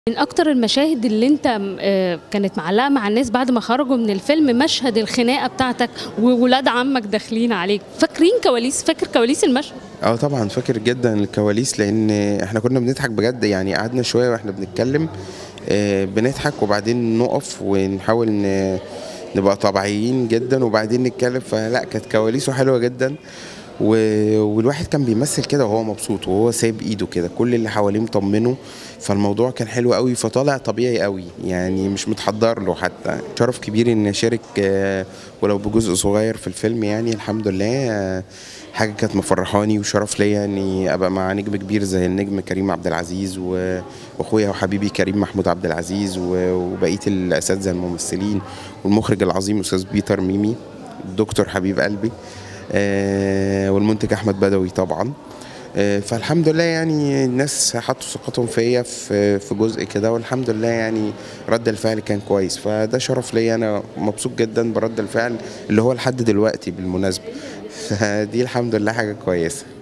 من اكتر المشاهد اللي انت آه، كانت معلقه مع الناس بعد ما خرجوا من الفيلم مشهد الخناقه بتاعتك وولاد عمك داخلين عليك فاكرين كواليس فاكر كواليس المشهد اه طبعا فاكر جدا الكواليس لان احنا كنا بنضحك بجد يعني قعدنا شويه واحنا بنتكلم آه، بنضحك وبعدين نقف ونحاول ن- نبقى طبيعيين جدا وبعدين نتكلم فلا كانت كواليسه حلوه جدا و- والواحد كان بيمثل كده وهو مبسوط وهو سايب ايده كده كل اللي حواليه مطمنه فالموضوع كان حلو قوي فطالع طبيعي قوي يعني مش متحضر له حتى شرف كبير ان اشارك آه، ولو بجزء صغير في الفيلم يعني الحمد لله آه، حاجه كانت مفرحاني وشرف ليا اني ابقى مع نجم كبير زي النجم كريم عبد العزيز و- واخويا وحبيبي كريم محمود عبد العزيز و- وبقيه الاساتذه الممثلين والمخرج العظيم استاذ بيتر ميمي الدكتور حبيب قلبي آه، والمنتج احمد بدوي طبعا آه، فالحمد لله يعني الناس حطوا ثقتهم فيا في في جزء كده والحمد لله يعني رد الفعل كان كويس فده شرف ليا انا مبسوط جدا برد الفعل اللي هو لحد دلوقتي بالمناسبه فدي الحمد لله حاجه كويسه